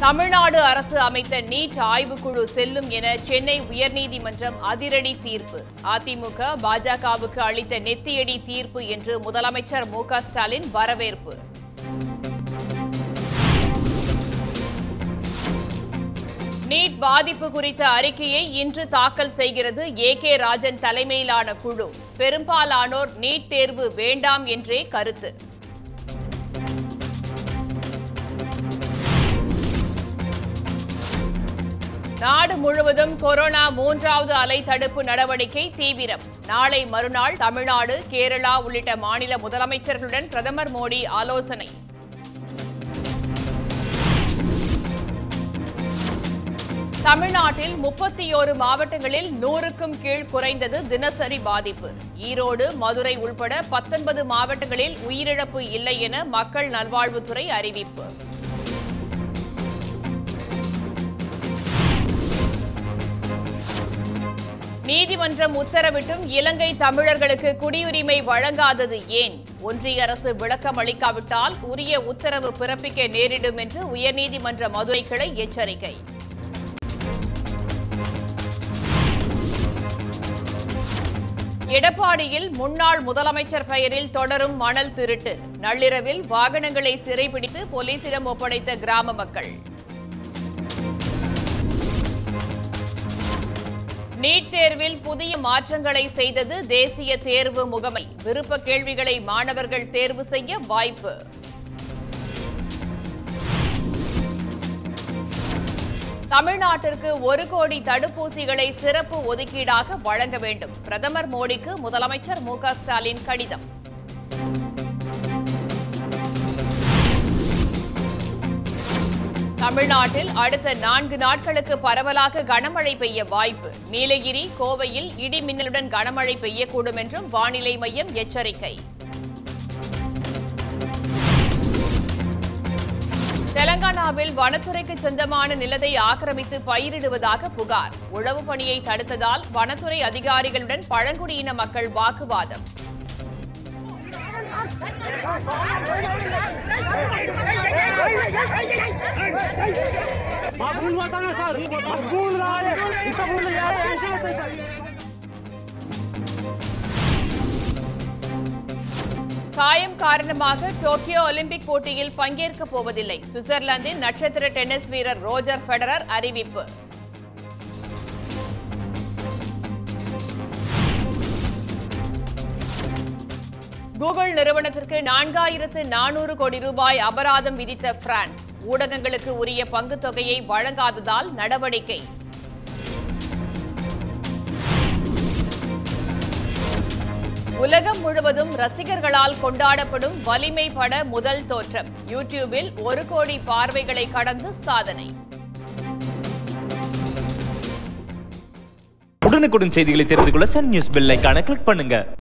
தமிழ்நாடு அரசு அமைத்த நீட் ஆய்வுக்குழு செல்லும் என சென்னை உயர்நீதிமன்றம் அதிரடி தீர்ப்பு அதிமுக பாஜகவுக்கு அளித்த நெத்தியடி தீர்ப்பு என்று முதலமைச்சர் மு க ஸ்டாலின் வரவேற்பு நீட் பாதிப்பு குறித்த அறிக்கையை இன்று தாக்கல் செய்கிறது ஏ கே ராஜன் தலைமையிலான குழு பெரும்பாலானோர் நீட் தேர்வு வேண்டாம் என்றே கருத்து நாடு முழுவதும் கொரோனா மூன்றாவது அலை தடுப்பு நடவடிக்கை தீவிரம் நாளை மறுநாள் தமிழ்நாடு கேரளா உள்ளிட்ட மாநில முதலமைச்சர்களுடன் பிரதமர் மோடி ஆலோசனை தமிழ்நாட்டில் முப்பத்தி ஓரு மாவட்டங்களில் நூறுக்கும் கீழ் குறைந்தது தினசரி பாதிப்பு ஈரோடு மதுரை உள்பட பத்தொன்பது மாவட்டங்களில் உயிரிழப்பு இல்லை என மக்கள் நல்வாழ்வுத்துறை அறிவிப்பு நீதிமன்றம் உத்தரவிட்டும் இலங்கை தமிழர்களுக்கு குடியுரிமை வழங்காதது ஏன் ஒன்றிய அரசு விளக்கம் அளிக்காவிட்டால் உரிய உத்தரவு பிறப்பிக்க நேரிடும் என்று உயர்நீதிமன்ற மதுரை கிளை எச்சரிக்கை எடப்பாடியில் முன்னாள் முதலமைச்சர் பெயரில் தொடரும் மணல் திருட்டு நள்ளிரவில் வாகனங்களை சிறைபிடித்து போலீசிடம் ஒப்படைத்த கிராம மக்கள் நீட் தேர்வில் புதிய மாற்றங்களை செய்தது தேசிய தேர்வு முகமை விருப்ப கேள்விகளை மாணவர்கள் தேர்வு செய்ய வாய்ப்பு தமிழ்நாட்டிற்கு ஒரு கோடி தடுப்பூசிகளை சிறப்பு ஒதுக்கீடாக வழங்க வேண்டும் பிரதமர் மோடிக்கு முதலமைச்சர் மு க ஸ்டாலின் கடிதம் தமிழ்நாட்டில் அடுத்த நான்கு நாட்களுக்கு பரவலாக கனமழை பெய்ய வாய்ப்பு நீலகிரி கோவையில் இடி மின்னலுடன் கனமழை பெய்யக்கூடும் என்றும் வானிலை மையம் எச்சரிக்கை தெலங்கானாவில் வனத்துறைக்கு சொந்தமான நிலத்தை ஆக்கிரமித்து பயிரிடுவதாக புகார் உழவு பணியை தடுத்ததால் வனத்துறை அதிகாரிகளுடன் பழங்குடியின மக்கள் வாக்குவாதம் మా భూములు పోతానే సార్ మా భూములు కావాలి ఇంత భూములు యాభై లక్షలు వస్తాయి సార్ காயம் காரணமாக டோக்கியோ ஒலிம்பிக் போட்டியில் பங்கேற்கப் போவதில்லை சுவிட்சர்லாந்தின் நட்சத்திர டென்னிஸ் வீரர் ரோஜர் ஃபெடரர் அறிவிப்பு கூகுள் நிறுவனத்திற்கு நான்காயிரத்து நானூறு கோடி ரூபாய் அபராதம் விதித்த பிரான்ஸ் ஊடகங்களுக்கு உரிய பங்குத் தொகையை வழங்காததால் நடவடிக்கை உலகம் முழுவதும் ரசிகர்களால் கொண்டாடப்படும் வலிமை பட முதல் தோற்றம் யூடியூபில் ஒரு கோடி பார்வைகளை கடந்து சாதனை உடனுக்குடன் செய்திகளை தெரிந்து கொள்ள சன் நியூஸ் பெல் ஐகானை கிளிக் பண்ணுங்க